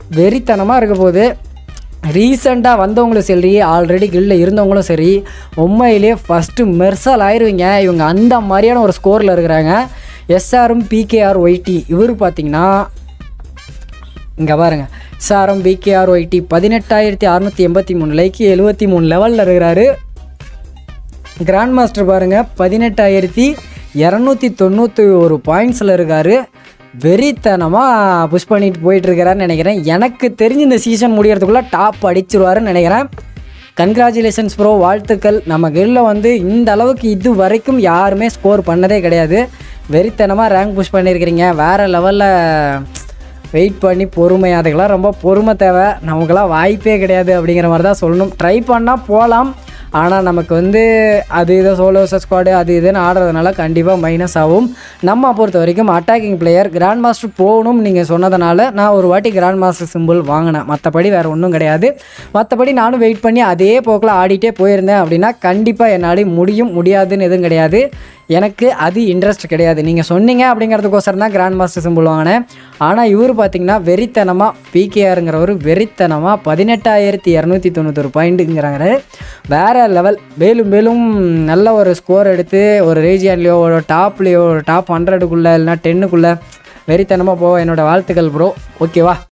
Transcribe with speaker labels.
Speaker 1: வெறித்தனமாக இருக்க போது ரீசெண்டாக வந்தவங்களும் சரி ஆல்ரெடி கில்ல இருந்தவங்களும் சரி உண்மையிலேயே ஃபஸ்ட்டு மெர்சல் ஆயிருவீங்க இவங்க அந்த மாதிரியான ஒரு ஸ்கோரில் இருக்கிறாங்க எஸ்ஆரும் பிகேஆர் ஒய்டி இவர் பார்த்தீங்கன்னா இங்கே பாருங்க எஸ்ஆர்எம் பிகேஆர் ஒய்டி பதினெட்டாயிரத்தி அறநூற்றி எண்பத்தி மூணு லைக்கு எழுபத்தி மூணு லெவலில் இருக்கிறாரு கிராண்ட் மாஸ்டர் பாருங்கள் பதினெட்டாயிரத்தி இரநூத்தி தொண்ணூற்றி ஒரு பாயிண்ட்ஸில் இருக்கார் வெறித்தனமாக புஷ் பண்ணிட்டு போயிட்டுருக்கிறாருன்னு நினைக்கிறேன் எனக்கு தெரிஞ்சு இந்த சீசன் முடியறதுக்குள்ளே டாப் அடிச்சிருவாருன்னு நினைக்கிறேன் கங்க்ராச்சுலேஷன்ஸ் ப்ரோ வாழ்த்துக்கள் நம்ம கெல்லில் வந்து இந்த அளவுக்கு இது வரைக்கும் யாருமே ஸ்கோர் பண்ணதே கிடையாது வெறித்தனமாக ரேங்க் புஷ் பண்ணியிருக்கிறீங்க வேறு லெவலில் வெயிட் பண்ணி பொறுமை அதுக்கெல்லாம் ரொம்ப பொறுமை தேவை நமக்கெல்லாம் வாய்ப்பே கிடையாது அப்படிங்கிற மாதிரி தான் சொல்லணும் ட்ரை பண்ணால் போகலாம் ஆனால் நமக்கு வந்து அது இதை சோலோ ஸ்குவாடு அது இதுன்னு ஆடுறதுனால கண்டிப்பாக மைனஸ் ஆகும் நம்ம பொறுத்த வரைக்கும் அட்டாக்கிங் பிளேயர் கிராண்ட் மாஸ்டர் போகணும்னு நீங்கள் சொன்னதுனால நான் ஒரு வாட்டி கிராண்ட் மாஸ்டர் சிம்பிள் வாங்கினேன் மற்றபடி வேறு ஒன்றும் கிடையாது மற்றபடி நானும் வெயிட் பண்ணி அதே போக்கில் ஆடிட்டே போயிருந்தேன் அப்படின்னா கண்டிப்பாக என்னால் முடியும் முடியாதுன்னு எதுவும் கிடையாது எனக்கு அது இன்ட்ரெஸ்ட் கிடையாது நீங்கள் சொன்னீங்க அப்படிங்கிறதுக்கோசரம் தான் கிராண்ட் மாஸ்டர் சிம்பிள் வாங்கினேன் ஆனால் இவர் பார்த்தீங்கன்னா வெறித்தனமாக பிகேஆருங்கிறவர் வெறித்தனமாக பதினெட்டாயிரத்தி இரநூத்தி தொண்ணூத்தொரு பாயிண்ட்டுங்கிறாரு வேறு லெவல் மேலும் மேலும் நல்ல ஒரு ஸ்கோர் எடுத்து ஒரு ரீஜியன்லேயோ ஒரு டாப்லேயோ ஒரு டாப் ஹண்ட்ரடுக்குள்ளே இல்லைனா டென்னுக்குள்ளே வெறித்தனமாக போக என்னோடய வாழ்த்துக்கள் ப்ரோ ஓகேவா